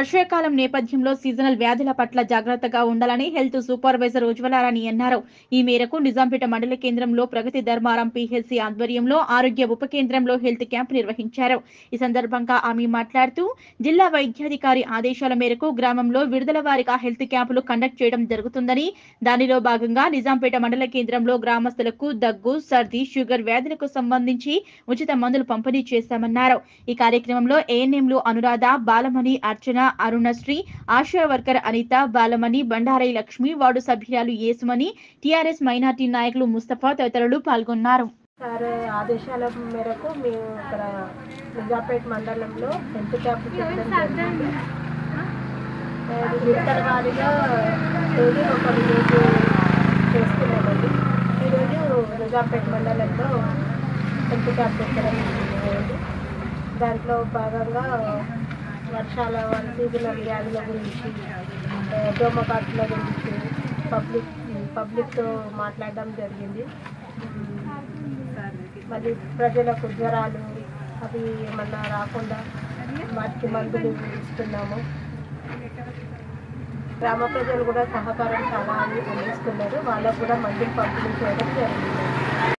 వర్షాకాలం నేపథ్యంలో సీజనల్ వ్యాధుల పట్ల జాగ్రత్తగా ఉండాలని హెల్త్ సూపర్వైజర్ ఉజ్వలారాణి అన్నారు ఈ మేరకు నిజాంపేట మండల కేంద్రంలో ప్రగతి ధర్మారం పిహెచ్సి ఆధ్వర్యంలో ఆరోగ్య ఉప కేంద్రంలో హెల్త్ క్యాంప్ నిర్వహించారు ఈ సందర్భంగా ఆమె మాట్లాడుతూ జిల్లా వైద్యాధికారి ఆదేశాల మేరకు గ్రామంలో విడుదల వారిగా హెల్త్ క్యాంపులు కండక్ట్ చేయడం జరుగుతుందని దానిలో భాగంగా నిజాంపేట మండల కేంద్రంలో గ్రామస్తులకు దగ్గు సర్ది షుగర్ వ్యాధులకు సంబంధించి ఉచిత మందులు పంపిణీ చేశామన్నారు ఈ కార్యక్రమంలో ఏఎన్ఎంలు అనురాధ బాలమణి అర్చన అరుణశ్రీ ఆశా వర్కర్ అనిత బాలమణి బండారై లక్ష్మి వార్డు సభ్యురాలు యేసుమణి టిఆర్ఎస్ మైనార్టీ నాయకులు ముస్తఫా తదితరులు పాల్గొన్నారు సార్ ఆదేశాల మేరకు మేము ఇక్కడ నిజాపేట్ మండలంలో హెల్త్ క్యాంప్ పెట్టడం జరిగింది అది విడతల వారీగా డైలీ ఒక విలేజ్ చేస్తున్నామండి ఈరోజు నిజాంపేట్ మండలంలో హెల్త్ క్యాంప్ పెట్టడం జరిగింది దాంట్లో భాగంగా వర్షాల సీజనల్ వ్యాధుల గురించి ఆ, దోమకాటుల గురించి పబ్లిక్ పబ్లిక్తో మాట్లాడడం జరిగింది మళ్ళీ ప్రజలకు జ్వరాలు అవి ఏమన్నా రాకుండా వాటికి మందులు ఇస్తున్నాము గ్రామ ప్రజలు కూడా సహకారం చాలా అందిస్తున్నారు వాళ్ళకు కూడా మందులు పంపిణీ చేయడం జరిగింది